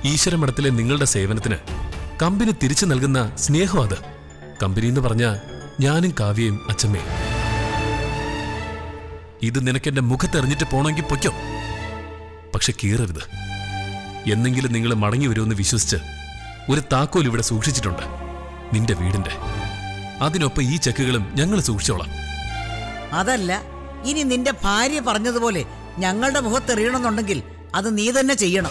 ഈശ്വരമഠത്തിലെ നിങ്ങളുടെ സേവനത്തിന് കമ്പനി തിരിച്ചു നൽകുന്ന സ്നേഹം അത് കമ്പനി എന്ന് പറഞ്ഞ ഞാനും കാവ്യയും അച്ഛമ്മയും ഇത് നിനക്കെന്റെ മുഖത്തെറിഞ്ഞിട്ട് പോണമെങ്കിൽ പൊയ്ക്കോ പക്ഷെ കീറരുത് എന്നെങ്കിലും നിങ്ങൾ മടങ്ങി വരുമെന്ന് വിശ്വസിച്ച് ഒരു താക്കോൽ ഇവിടെ സൂക്ഷിച്ചിട്ടുണ്ട് നിന്റെ വീടിന്റെ അതിനൊപ്പം ഈ ചെക്കുകളും ഞങ്ങൾ സൂക്ഷിച്ചോളാം അതല്ല ഇനി നിന്റെ ഭാര്യ പറഞ്ഞതുപോലെ ഞങ്ങളുടെ മുഖത്തെറിയണമെന്നുണ്ടെങ്കിൽ അത് നീ തന്നെ ചെയ്യണം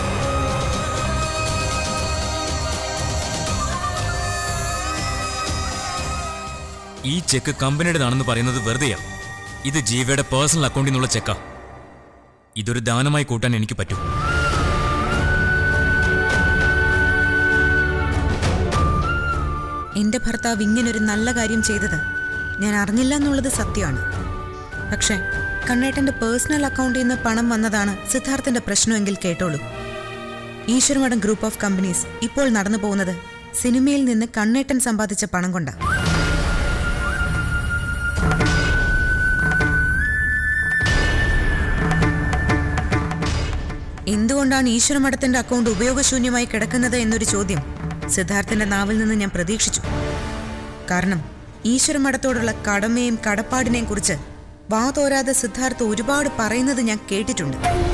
ഈ ചെക്ക് കമ്പനിയുടേതാണെന്ന് പറയുന്നത് വെറുതെയാ ഇത് ജീവയുടെ പേഴ്സണൽ അക്കൗണ്ടിൽ നിന്നുള്ള ചെക്കാ ഇതൊരു ദാനമായി കൂട്ടാൻ എനിക്ക് പറ്റും എന്റെ ഭർത്താവ് ഇങ്ങനൊരു നല്ല കാര്യം ചെയ്തത് ഞാൻ അറിഞ്ഞില്ല എന്നുള്ളത് സത്യമാണ് പക്ഷേ കണ്ണേട്ടന്റെ പേഴ്സണൽ അക്കൗണ്ടിൽ നിന്ന് പണം വന്നതാണ് സിദ്ധാർത്ഥന്റെ പ്രശ്നമെങ്കിൽ കേട്ടോളൂ ഈശ്വരമഠം ഗ്രൂപ്പ് ഓഫ് കമ്പനീസ് ഇപ്പോൾ നടന്നു പോകുന്നത് സിനിമയിൽ നിന്ന് കണ്ണേട്ടൻ സമ്പാദിച്ച പണം കൊണ്ടാണ് എന്തുകൊണ്ടാണ് ഈശ്വരമഠത്തിന്റെ അക്കൗണ്ട് ഉപയോഗശൂന്യമായി കിടക്കുന്നത് എന്നൊരു ചോദ്യം സിദ്ധാർത്ഥന്റെ നാവിൽ നിന്ന് ഞാൻ പ്രതീക്ഷിച്ചു കാരണം ഈശ്വരമഠത്തോടുള്ള കടമയും കടപ്പാടിനെയും കുറിച്ച് വാ തോരാതെ സിദ്ധാർത്ഥ ഒരുപാട് പറയുന്നത് ഞാൻ കേട്ടിട്ടുണ്ട്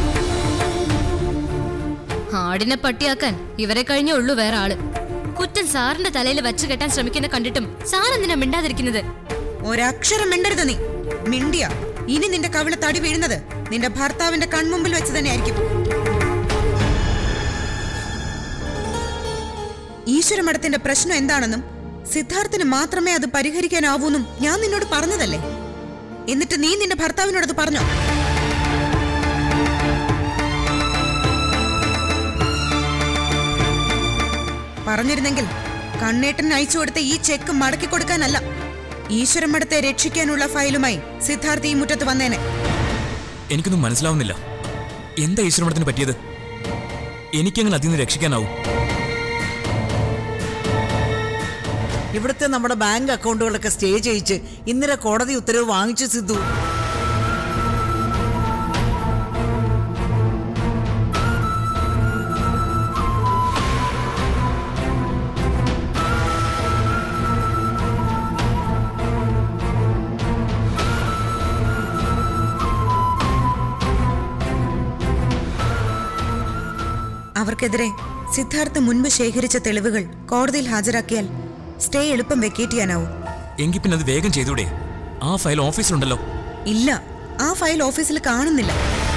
ആടിനെ പട്ടിയാക്കാൻ ഇവരെ കഴിഞ്ഞേ ഉള്ളൂ വേറെ ആള് കുറ്റം സാറിന്റെ തലയിൽ വച്ചു കെട്ടാൻ ശ്രമിക്കുന്ന കണ്ടിട്ടും സാർ എന്തിനാ മിണ്ടാതിരിക്കുന്നത് ഒരക്ഷരം മിണ്ടരുത് നീ മിണ്ടിയ ഇനി നിന്റെ കവിള തടി വീഴുന്നത് നിന്റെ ഭർത്താവിന്റെ കൺമുമ്പിൽ വെച്ച് തന്നെയായിരിക്കും ഈശ്വരമഠത്തിന്റെ പ്രശ്നം എന്താണെന്നും സിദ്ധാർത്ഥന് മാത്രമേ അത് പരിഹരിക്കാനാവൂന്നും ഞാൻ നിന്നോട് പറഞ്ഞതല്ലേ എന്നിട്ട് നീ നിന്റെ ഭർത്താവിനോടത് പറഞ്ഞോ പറഞ്ഞിരുന്നെങ്കിൽ കണ്ണേട്ടൻ അയച്ചു കൊടുത്ത ഈ ചെക്ക് മടക്കി കൊടുക്കാനല്ല ഈശ്വരമഠത്തെ രക്ഷിക്കാനുള്ള ഫയലുമായി സിദ്ധാർത്ഥ ഈ മുറ്റത്ത് വന്നേനെ എനിക്കൊന്നും മനസ്സിലാവുന്നില്ല എന്താ ഈശ്വരമഠത്തിന് പറ്റിയത് എനിക്കെങ്ങനെ അതിൽ നിന്ന് രക്ഷിക്കാനാവും ഇവിടുത്തെ നമ്മുടെ ബാങ്ക് അക്കൗണ്ടുകളൊക്കെ സ്റ്റേ ചെയ്യിച്ച് ഇന്നലെ കോടതി ഉത്തരവ് വാങ്ങിച്ചു സിദ്ധു അവർക്കെതിരെ സിദ്ധാർത്ഥ മുൻപ് ശേഖരിച്ച തെളിവുകൾ കോടതിയിൽ ഹാജരാക്കിയാൽ സ്റ്റേ എളുപ്പം വെക്കേറ്റ് ചെയ്യാനാവും എങ്കിൽ പിന്നെ അത് വേഗം ചെയ്തൂടെ ആ ഫയൽ ഓഫീസിലുണ്ടല്ലോ ഇല്ല ആ ഫയൽ ഓഫീസിൽ കാണുന്നില്ല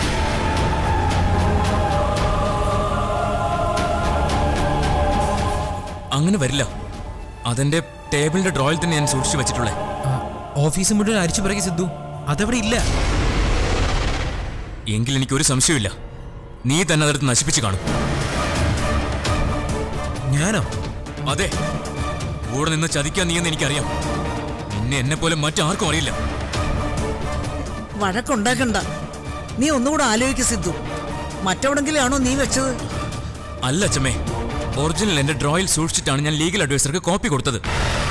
അങ്ങനെ വരില്ല അതെന്റെ ടേബിളിന്റെ ഡ്രോയിൽ തന്നെ ഞാൻ സൂക്ഷിച്ചു വെച്ചിട്ടുള്ളേ ഓഫീസ് മുഴുവൻ അരിച്ചു പിറകി സിദ്ധു അതവിടെ ഇല്ല എങ്കിൽ എനിക്ക് ഒരു സംശയമില്ല നീ തന്നെ അതെടുത്ത് നശിപ്പിച്ചു കാണും ഞാനോ അതെ കൂടെ നിന്ന് ചതിക്കാൻ നീയെന്ന് എനിക്കറിയാം നിന്നെ എന്നെ പോലെ മറ്റാർക്കും അറിയില്ല വഴക്കുണ്ടാക്കണ്ട നീ ഒന്നുകൂടെ ആലോചിക്ക് സിദ്ധു മറ്റെവിടെങ്കിലും ആണോ നീ വെച്ചത് അല്ല അച്ഛമ്മേ ഒറിജിനൽ എന്റെ ഡ്രോയിൽ സൂക്ഷിച്ചിട്ടാണ് ഞാൻ ലീഗൽ അഡ്വൈസർക്ക് കോപ്പി കൊടുത്തത്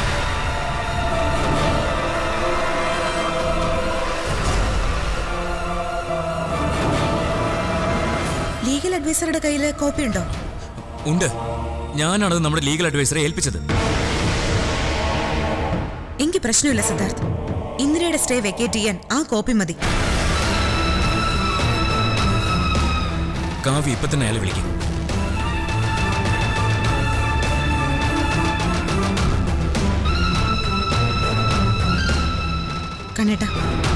ലീഗൽ അഡ്വൈസറുടെ കയ്യിൽ കോപ്പി ഉണ്ടോ ഉണ്ട് ഞാനാണത് നമ്മുടെ ലീഗൽ അഡ്വൈസറെ ഏൽപ്പിച്ചത് എങ്കിൽ പ്രശ്നമില്ല സിദ്ധാർത്ഥ് ഇന്ദിരയുടെ സ്റ്റേ വെക്കേറ്റ് ചെയ്യാൻ ആ കോപ്പി മതി കാവ്യ ഇപ്പൊ തന്നെ അയാളെ വിളിക്കും കണ്ണേട്ടാ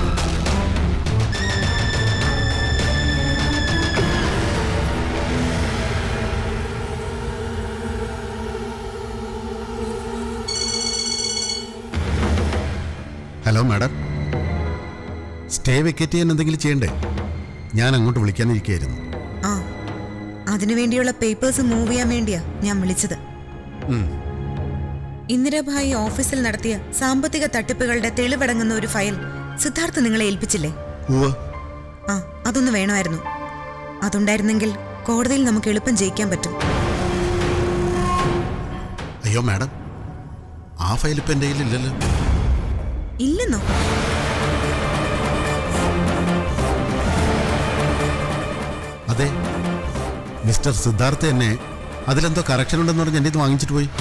ഹലോ മാഡം സ്റ്റേ വെക്കേറ്റ് ചെയ്യാൻ എന്തെങ്കിലും ചെയ്യണ്ടേ ഞാൻ അങ്ങോട്ട് വിളിക്കാനിരിക്കുകയായിരുന്നു ആ അതിനുവേണ്ടിയുള്ള പേപ്പേഴ്സ് മൂവ് ചെയ്യാൻ വേണ്ടിയാ ഞാൻ വിളിച്ചത് ഉം. ഇന്ദിരാഭായി ഓഫീസിൽ നടത്തിയ സാമ്പത്തിക തട്ടിപ്പുകളുടെ തെളിവടങ്ങുന്ന ഒരു ഫയൽ സിദ്ധാർത്ഥ് നിങ്ങളെ ഏൽപ്പിച്ചില്ലേ ഉവ്വ് ആ അതൊന്ന് വേണമായിരുന്നു അതുണ്ടായിരുന്നെങ്കിൽ കോടതിയിൽ നമുക്ക് എളുപ്പം ജയിക്കാൻ പറ്റും അയ്യോ മാഡം ആ ഫയൽ ഇപ്പം എൻ്റെ കയ്യിലില്ലല്ലോ ഇല്ലെന്നോ അതെ മിസ്റ്റർ മിസ്റ്റർ സിദ്ധാർത്ഥ എന്നെ അതിലെന്തോ കറക്ഷൻ ഉണ്ടെന്ന് പറഞ്ഞ് എൻ്റെ ഇത് വാങ്ങിച്ചിട്ട് പോയി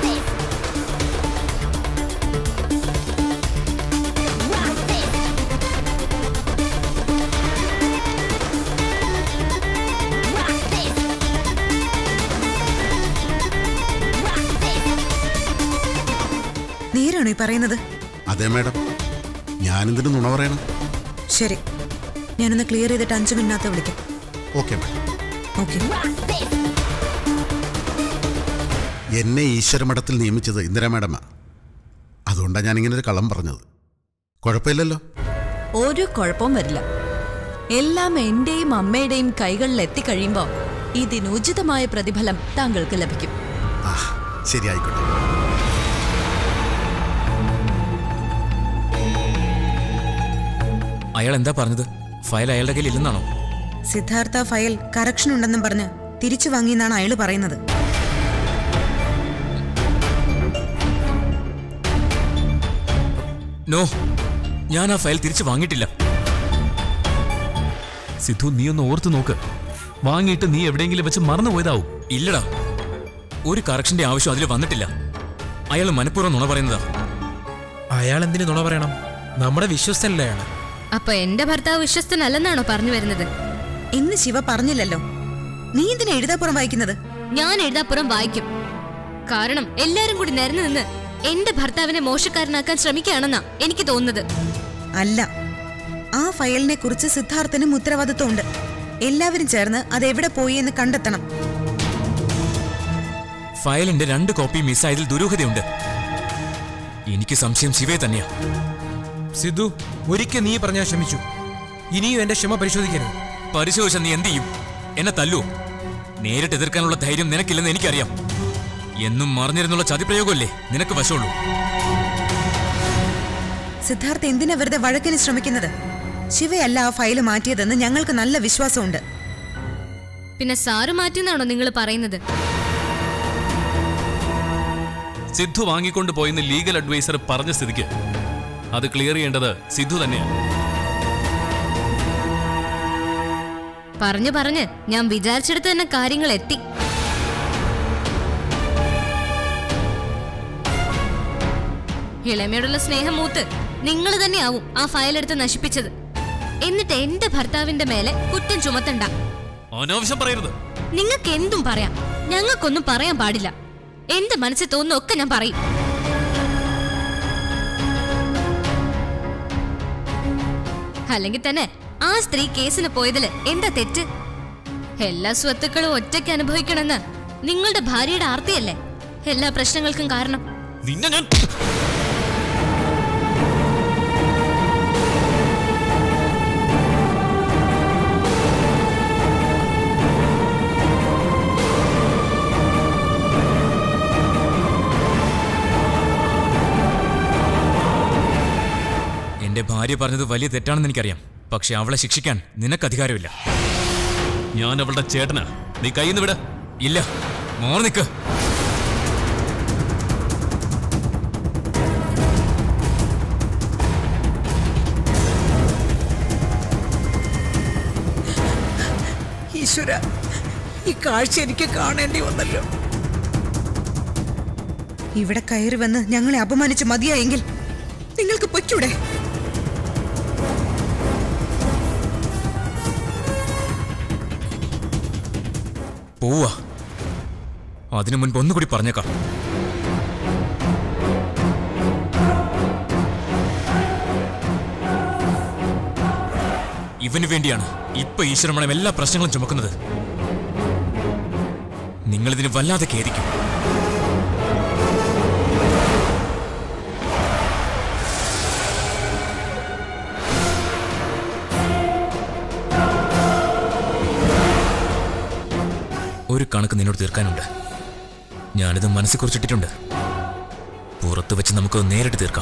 നേരാണോ ഈ പറയുന്നത് അതെ മാഡം ഞാനെന്തിനു നുണ പറയണം ശരി ഞാനൊന്ന് ക്ലിയർ ചെയ്തിട്ട് അഞ്ചു മിനിറ്റിനകത്ത് വിളിക്കാം ഓക്കെ മാഡം ഓക്കെ എന്നെ ഈശ്വരമഠത്തിൽ നിയമിച്ചത് ഇന്ദിരാ മാഡമാ അതുകൊണ്ടാണ് ഞാനിങ്ങനെ ഒരു കള്ളം പറഞ്ഞത് കുഴപ്പമില്ലല്ലോ ഒരു കുഴപ്പവും വരില്ല എല്ലാം എന്റെയും അമ്മയുടെയും കൈകളിൽ എത്തിക്കഴിയുമ്പോ ഇതിനുചിതമായ പ്രതിഫലം താങ്കൾക്ക് ലഭിക്കും ആ ശരി ആയിക്കോട്ടെ അയാൾ എന്താ പറഞ്ഞത് ഫയൽ അയാളുടെ കയ്യിൽ ഇല്ലെന്നാണോ സിദ്ധാർത്ഥ ഫയൽ കറക്ഷൻ ഉണ്ടെന്നും പറഞ്ഞ് തിരിച്ചു വാങ്ങിയെന്നാണ് അയാൾ പറയുന്നത് നോ ഞാൻ ആ ഫയൽ തിരിച്ചു വാങ്ങിയിട്ടില്ല സിദ്ധു നീ ഒന്ന് ഓർത്തു നോക്ക് വാങ്ങിയിട്ട് നീ എവിടെയെങ്കിലും വെച്ച് മറന്നുപോയതാവും ഇല്ലടാ ഒരു കറക്ഷന്റെ ആവശ്യം അതിൽ വന്നിട്ടില്ല അയാൾ മനഃപൂർവ്വം നുണ പറയുന്നതാ അയാൾ എന്തിനു നുണ പറയണം നമ്മുടെ വിശ്വസ്തനല്ലേ അയാൾ അപ്പൊ എന്റെ ഭർത്താവ് വിശ്വസ്തനല്ലെന്നാണോ പറഞ്ഞു വരുന്നത് എന്ന് ശിവ പറഞ്ഞില്ലല്ലോ നീ എന്തിനാ എഴുതാപ്പുറം വായിക്കുന്നത് ഞാൻ എഴുതാപ്പുറം വായിക്കും കാരണം എല്ലാരും കൂടി നിരന്നു നിന്ന് എന്റെ ഭർത്താവിനെ മോശക്കാരനാക്കാൻ ശ്രമിക്കുകയാണെന്നാ എനിക്ക് തോന്നുന്നത് അല്ല ആ ഫയലിനെ കുറിച്ച് സിദ്ധാർത്ഥനും ഉത്തരവാദിത്വമുണ്ട് എല്ലാവരും ചേർന്ന് അത് എവിടെ പോയി എന്ന് കണ്ടെത്തണം ഫയലിന്റെ രണ്ട് കോപ്പി മിസ്സായതിൽ ദുരൂഹതയുണ്ട് എനിക്ക് സംശയം ശിവയെ തന്നെയാ സിദ്ധു ഒരിക്കൽ നീ പറഞ്ഞാൽ ക്ഷമിച്ചു ഇനിയും എന്റെ ക്ഷമ പരിശോധിക്കരുത് പരിശോധിച്ച നീ എന്ത് ചെയ്യും എന്നെ തല്ലുവോ നേരിട്ട് എതിർക്കാനുള്ള ധൈര്യം നിനക്കില്ലെന്ന് എനിക്കറിയാം എന്നും മറിഞ്ഞിരുന്നുള്ള ചതിപ്രയോഗമല്ലേ നിനക്ക് വശമുള്ളൂ സിദ്ധാർത്ഥ എന്തിനാ വെറുതെ വഴക്കിന് ശ്രമിക്കുന്നത് ശിവയല്ല ആ ഫയൽ മാറ്റിയതെന്ന് ഞങ്ങൾക്ക് നല്ല വിശ്വാസമുണ്ട് പിന്നെ സാറ് മാറ്റിയെന്നാണോ നിങ്ങൾ പറയുന്നത് സിദ്ധു വാങ്ങിക്കൊണ്ട് പോയെന്ന് ലീഗൽ അഡ്വൈസർ പറഞ്ഞ സ്ഥിതിക്ക് അത് ക്ലിയർ ചെയ്യേണ്ടത് സിദ്ധു തന്നെയാണ് പറഞ്ഞു പറഞ്ഞ് ഞാൻ വിചാരിച്ചെടുത്ത് തന്നെ കാര്യങ്ങൾ എത്തി ഇളമയോടുള്ള സ്നേഹം മൂത്ത് നിങ്ങൾ തന്നെയാവും ആ ഫയൽ എടുത്ത് നശിപ്പിച്ചത് എന്നിട്ട് എന്റെ ഭർത്താവിന്റെ മേലെ കുറ്റം ചുമത്തണ്ട അനാവശ്യം പറയരുത് നിങ്ങൾക്ക് എന്തും പറയാം ഞങ്ങൾക്കൊന്നും പറയാൻ പാടില്ല എന്റെ മനസ്സിൽ തോന്നുന്ന ഒക്കെ ഞാൻ പറയും അല്ലെങ്കിൽ തന്നെ ആ സ്ത്രീ കേസിന് പോയതില് എന്താ തെറ്റ് എല്ലാ സ്വത്തുക്കളും ഒറ്റയ്ക്ക് അനുഭവിക്കണമെന്ന് നിങ്ങളുടെ ഭാര്യയുടെ ആർത്തിയല്ലേ എല്ലാ പ്രശ്നങ്ങൾക്കും കാരണം നിന്നെ ഞാൻ എന്റെ ഭാര്യ പറഞ്ഞത് വലിയ തെറ്റാണെന്ന് എനിക്കറിയാം പക്ഷെ അവളെ ശിക്ഷിക്കാൻ നിനക്ക് അധികാരമില്ല ഞാൻ അവളുടെ ചേട്ടനാ നീ കയ്യിൽ നിന്ന് വിട ഇല്ല മോർ നിക്ക് ഈശ്വര ഈ കാഴ്ച എനിക്ക് കാണേണ്ടി വന്നല്ലോ ഇവിടെ കയറി വന്ന് ഞങ്ങളെ അപമാനിച്ച് മതിയായെങ്കിൽ നിങ്ങൾക്ക് പൊയ്ക്കൂടെ പോവാ അതിനു മുൻപ് ഒന്നുകൂടി പറഞ്ഞേക്കാം ഇവന് വേണ്ടിയാണ് ഇപ്പൊ ഈശ്വരമണം എല്ലാ പ്രശ്നങ്ങളും ചുമക്കുന്നത് നിങ്ങളിതിന് വല്ലാതെ ഖേദിക്കും ഒരു കണക്ക് നിന്നോട് തീർക്കാനുണ്ട് ഞാനിത് മനസ്സിൽ കുറിച്ചിട്ടിട്ടുണ്ട് പുറത്ത് വെച്ച് നമുക്ക് നേരിട്ട് തീർക്കാം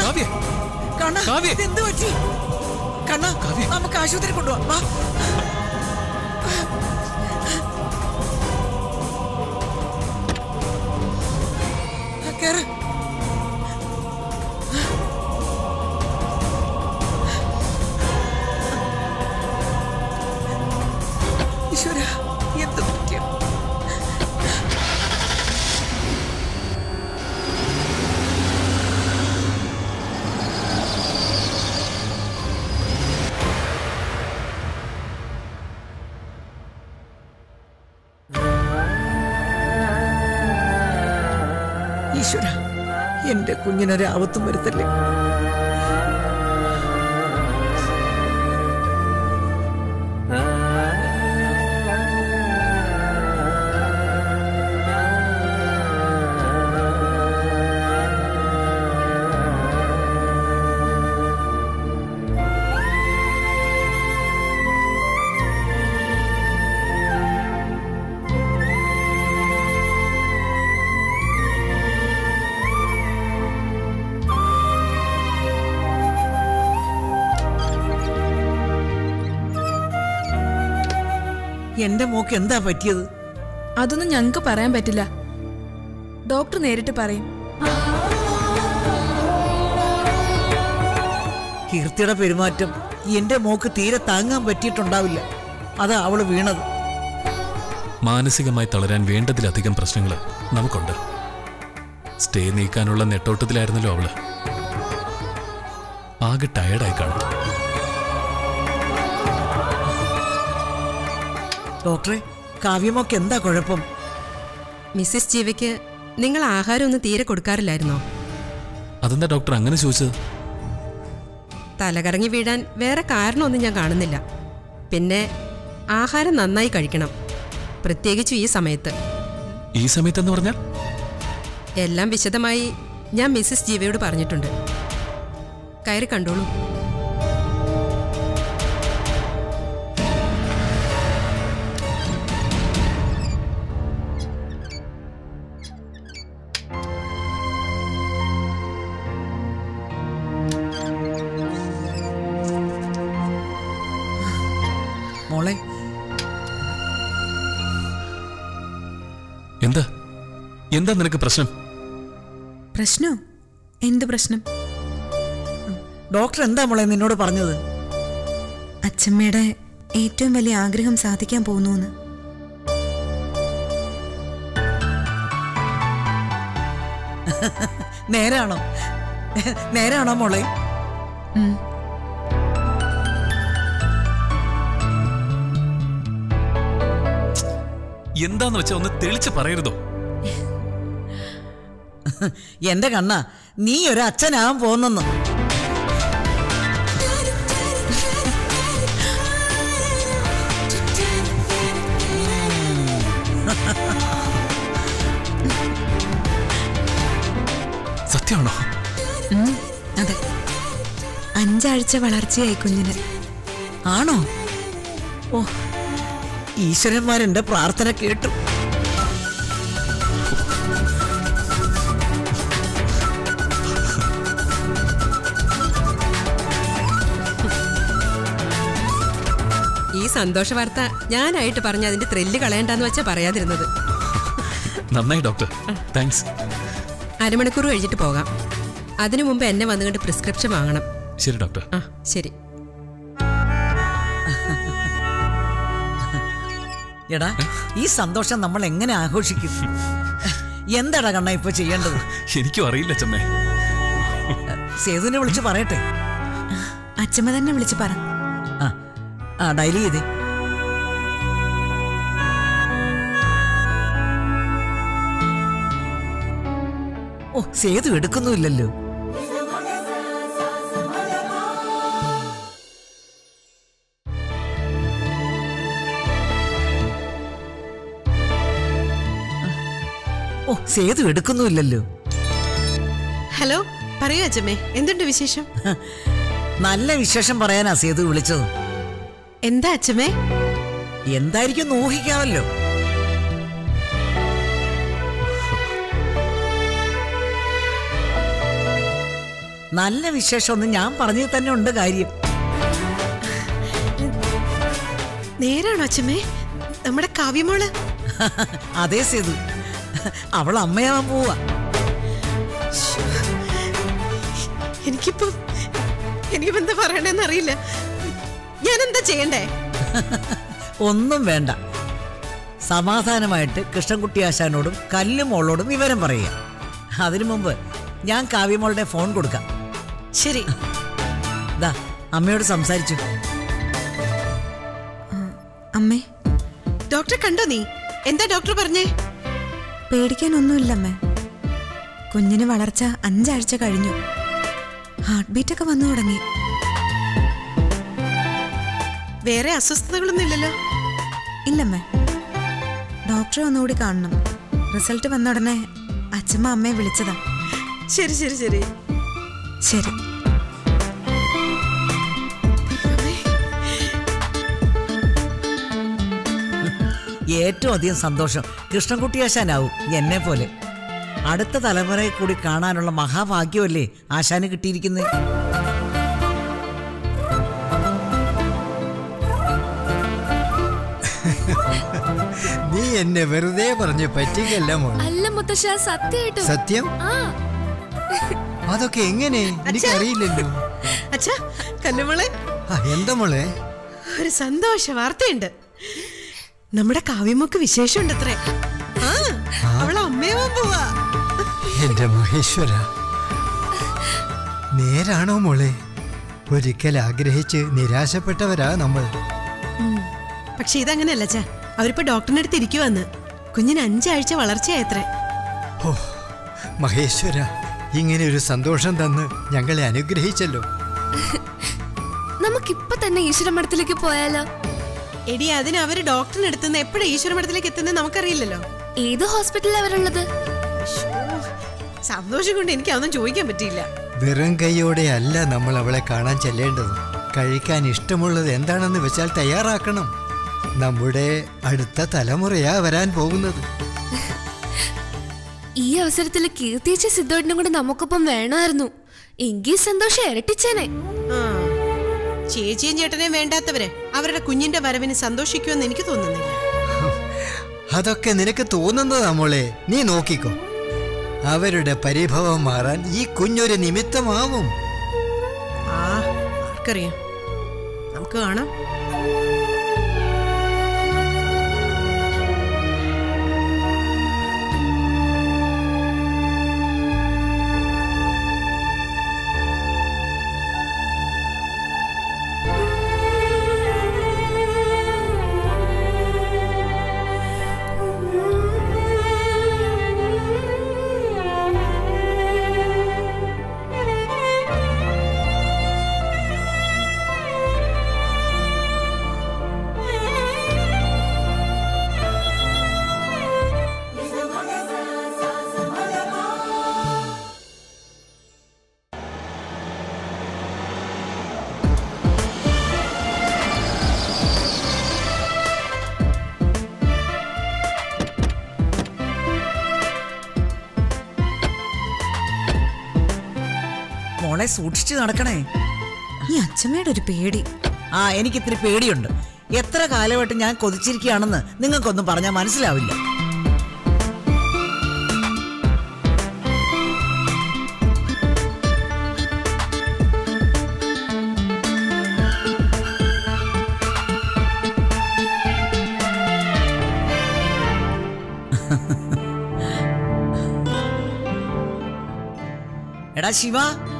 കാവ്യ കണ്ണ കാവ്യ. എന്ത് പറ്റി കണ്ണ കാവ്യ. നമുക്ക് ആശുപത്രി കൊണ്ടുപോവാം വാ കേറ് ഈശ്വര എന്ത് പറ്റിയോ ഈശ്വര എന്റെ കുഞ്ഞിനൊരു ആപത്തും വരുത്തല്ലേ എന്റെ മോക്ക് എന്താ പറ്റിയത് അതൊന്നും ഞങ്ങൾക്ക് പറയാൻ പറ്റില്ല ഡോക്ടർ നേരിട്ട് പറയും കീർത്തിയുടെ പെരുമാറ്റം എന്റെ മോക്ക് തീരെ താങ്ങാൻ പറ്റിയിട്ടുണ്ടാവില്ല അതാ അവള് വീണത് മാനസികമായി തളരാൻ വേണ്ടതിലധികം പ്രശ്നങ്ങൾ നമുക്കുണ്ട് സ്റ്റേ നീക്കാനുള്ള നെട്ടോട്ടത്തിലായിരുന്നല്ലോ അവള് ആകെ ടയർഡായി കാണും ഡോക്ടറെ കാവ്യമോക്ക് എന്താ കുഴപ്പം മിസ്സിസ് ജീവയ്ക്ക് നിങ്ങൾ ആഹാരമൊന്നും തീരെ കൊടുക്കാറില്ലായിരുന്നോ അതെന്താ ഡോക്ടർ അങ്ങനെ ചോദിച്ചത് തലകറങ്ങി വീഴാൻ വേറെ കാരണമൊന്നും ഞാൻ കാണുന്നില്ല പിന്നെ ആഹാരം നന്നായി കഴിക്കണം പ്രത്യേകിച്ചും ഈ സമയത്ത് ഈ സമയത്തെന്ന് പറഞ്ഞാൽ എല്ലാം വിശദമായി ഞാൻ മിസ്സിസ് ജീവയോട് പറഞ്ഞിട്ടുണ്ട് കയറി കണ്ടോളൂ മോളെ എന്താ എന്താ നിനക്ക് പ്രശ്നം പ്രശ്നോ എന്ത് പ്രശ്നം ഡോക്ടർ എന്താ മോളെ നിന്നോട് പറഞ്ഞത് അച്ഛമ്മയുടെ ഏറ്റവും വലിയ ആഗ്രഹം സാധിക്കാൻ പോകുന്നു നേരാണോ നേരാണോ മോളെ എന്താന്ന് വെച്ചാ ഒന്ന് തെളിച്ച് പറയരുതോ എന്റെ കണ്ണ നീ ഒരു അച്ഛനാവാൻ പോന്നെന്ന് സത്യമാണോ ഉം, അതെ അഞ്ചാഴ്ച വളർച്ചയായി കുഞ്ഞിന് ആണോ ഓ ഈശ്വരന്മാരെന്റെ പ്രാർത്ഥന കേട്ടു ഈ സന്തോഷ വാർത്ത ഞാനായിട്ട് പറഞ്ഞ അതിന്റെ ത്രില്ല് കളയണ്ടെന്ന് വെച്ചാ പറയാതിരുന്നത് നന്നായി ഡോക്ടർ താങ്ക്സ് അരമണിക്കൂർ കഴിഞ്ഞിട്ട് പോകാം അതിനു മുമ്പ് എന്നെ വന്നുകൊണ്ട് പ്രിസ്ക്രിപ്ഷൻ വാങ്ങണം ശരി ഡോക്ടർ ആ ശരി എടാ ഈ സന്തോഷം നമ്മൾ എങ്ങനെ ആഘോഷിക്കും എന്താടാ കണ്ണ ഇപ്പൊ ചെയ്യേണ്ടത് എനിക്കും അറിയില്ല ചമ്മേ സേതുവിനെ വിളിച്ച് പറയട്ടെ അച്ഛമ്മ തന്നെ വിളിച്ച് പറ ആ ആ ഡയലി ചെയ്തേ ഓ സേതു എടുക്കുന്നുമില്ലല്ലോ ഓ സേതു എടുക്കുന്നുമില്ലല്ലോ ഹലോ പറയൂ അച്ഛമ്മേ എന്തുണ്ട് വിശേഷം നല്ല വിശേഷം പറയാനാ സേതു വിളിച്ചത് എന്താ അച്ഛമ്മേ എന്തായിരിക്കും എന്ന് ഊഹിക്കാമല്ലോ നല്ല വിശേഷമൊന്നും ഞാൻ പറഞ്ഞതിൽ തന്നെ ഉണ്ട് കാര്യം നേരാണോ അച്ഛമ്മേ നമ്മുടെ കാവ്യമോള് അതേ സേതു അവൾ അമ്മയാവാൻ പോവാ എനിക്കിപ്പം എനിക്കിപ്പോ എന്താ പറയണെന്ന് അറിയില്ല ഞാൻ എന്താ ചെയ്യണ്ടേ ഒന്നും വേണ്ട സമാധാനമായിട്ട് കൃഷ്ണൻകുട്ടി ആശാനോടും കല്ലുമോളോടും വിവരം പറയുക അതിനു മുമ്പ് ഞാൻ കാവ്യമോളുടെ ഫോൺ കൊടുക്കാം ശരി ദാ അമ്മയോട് സംസാരിച്ചു അമ്മേ ഡോക്ടറെ കണ്ടോ നീ എന്താ ഡോക്ടർ പറഞ്ഞേ പേടിക്കാനൊന്നുമില്ലമ്മേ കുഞ്ഞിന് വളർച്ച അഞ്ചാഴ്ച കഴിഞ്ഞു ഹാർട്ട് ബീറ്റ് ഒക്കെ വന്നു തുടങ്ങി വേറെ അസ്വസ്ഥതകളൊന്നും ഇല്ലല്ലോ ഇല്ലമ്മേ ഡോക്ടറെ ഒന്നുകൂടി കാണണം റിസൾട്ട് വന്ന ഉടനെ അച്ഛമ്മ അമ്മയെ വിളിച്ചതാ ശരി ശരി ശരി ശരി ഏറ്റവും അധികം സന്തോഷം കൃഷ്ണൻകുട്ടി ആശാനാവും എന്നെ പോലെ അടുത്ത തലമുറയെ കൂടി കാണാനുള്ള മഹാഭാഗ്യമല്ലേ ആശാന് കിട്ടിയിരിക്കുന്നത് നീ എന്നെ വെറുതെ പറഞ്ഞു പറ്റിക്കല്ല മോളെ അല്ല മുത്തശ്ശ സത്യമായിട്ടും സത്യം ആ അതൊക്കെ എങ്ങനെ എനിക്കറിയില്ലല്ലോ അച്ഛാ കല്ലുമോളെ ആ, എന്താ മോളെ ഒരു സന്തോഷ വാർത്തയുണ്ട് നമ്മുടെ കാവ്യമൊക്കെ വിശേഷമുണ്ട് അത്രേ ആ അവളെ അമ്മയാവാൻ പോവാ എന്റെ മഹേശ്വര നേരാണോ മോളെ ഒരിക്കൽ ആഗ്രഹിച്ച് നിരാശപ്പെട്ടവരാ നമ്മൾ പക്ഷെ ഇതങ്ങനെയല്ല അച്ഛാ അവരിപ്പോ ഡോക്ടറിന്റെ അടുത്ത് ഇരിക്കുവന്ന് കുഞ്ഞിന് അഞ്ചാഴ്ച വളർച്ചയായത്രേ ഓ മഹേശ്വര ഇങ്ങനെ ഒരു സന്തോഷം തന്ന് ഞങ്ങളെ അനുഗ്രഹിച്ചല്ലോ നമുക്കിപ്പൊ തന്നെ ഈശ്വരമഠത്തിലേക്ക് പോയാലോ എടി അതിന് അവര് ഡോക്ടറിന്റെ അടുത്ത് നിന്ന് എപ്പോഴാ ഈശ്വരമഠത്തിലേക്ക് എത്തുന്നത് നമുക്കറിയില്ലല്ലോ ഏത് ഹോസ്പിറ്റലിൽ അവരുള്ളത് സന്തോഷം കൊണ്ട് എനിക്ക് അതൊന്നും ചോദിക്കാൻ പറ്റിയില്ല വെറും കൈയോടെ അല്ല നമ്മൾ അവളെ കാണാൻ ചെല്ലേണ്ടത് കഴിക്കാൻ ഇഷ്ടമുള്ളത് എന്താണെന്ന് വെച്ചാൽ തയ്യാറാക്കണം നമ്മുടെ അടുത്ത തലമുറയാ വരാൻ പോകുന്നത് ഈ അവസരത്തിൽ കീർത്തിച്ച സിദ്ധോട്ടിനും കൂടെ നമുക്കൊപ്പം വേണമായിരുന്നു എങ്കിൽ സന്തോഷം ഇരട്ടിച്ചേനെ ആ ചേച്ചിയും ചേട്ടനെയും വേണ്ടാത്തവര് അവരുടെ കുഞ്ഞിന്റെ വരവിന് സന്തോഷിക്കുമെന്ന് എനിക്ക് തോന്നുന്നില്ല അതൊക്കെ നിനക്ക് തോന്നുന്നതാ മോളെ നീ നോക്കിക്കോ അവരുടെ പരിഭവം മാറാൻ ഈ കുഞ്ഞൊരു നിമിത്തമാവും ആ ആർക്കറിയാം നമുക്ക് കാണാം മോളെ സൂക്ഷിച്ചു നടക്കണേ ഈ അച്ഛമ്മയുടെ ഒരു പേടി ആ എനിക്ക് ഇത്തിരി പേടിയുണ്ട് എത്ര കാലമായിട്ട് ഞാൻ കൊതിച്ചിരിക്കുകയാണെന്ന് നിങ്ങൾക്കൊന്നും പറഞ്ഞാൽ മനസ്സിലാവില്ല എടാ ശിവ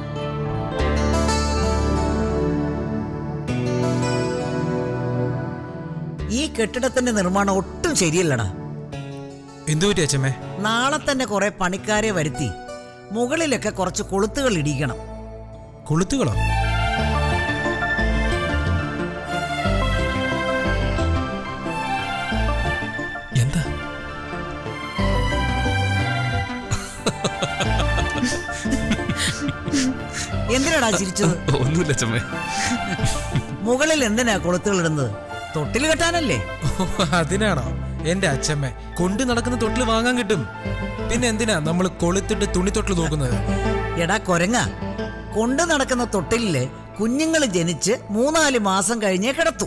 ഈ കെട്ടിടത്തിന്റെ നിർമ്മാണം ഒട്ടും ശരിയല്ലടാ എന്തു പറ്റി അച്ഛമ്മേ നാളെ തന്നെ കുറെ പണിക്കാരെ വരുത്തി മുകളിലൊക്കെ കുറച്ച് കൊളുത്തുകൾ ഇടിക്കണം കൊളുത്തുകളോ എന്താ എന്തിനാടാ ചിരിച്ചത് ഒന്നുമില്ല ചമ്മേ മുകളിൽ എന്തിനാ കൊളുത്തുകൾ ഇടുന്നത് തൊട്ടിൽ കെട്ടാനല്ലേ ഓ, അതിനാണോ എന്റെ അച്ഛമ്മ കൊണ്ടു നടക്കുന്ന തൊട്ടിൽ വാങ്ങാൻ കിട്ടും പിന്നെ എന്തിനാ നമ്മൾ കൊളുത്തിട്ട് തുണി തൊട്ടിൽ നോക്കുന്നത് എടാ കൊരങ്ങ കൊണ്ടു നടക്കുന്ന തൊട്ടിലില് കുഞ്ഞുങ്ങൾ ജനിച്ച് മൂന്നാല് മാസം കഴിഞ്ഞേ കിടത്തു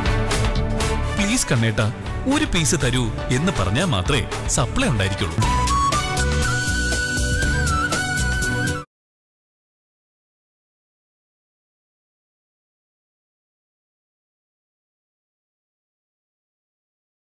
പ്ലീസ് കണ്ണേട്ട ഒരു പീസ് തരൂ എന്ന് പറഞ്ഞാൽ മാത്രമേ സപ്ലൈ ഉണ്ടായിരിക്കുള്ളൂ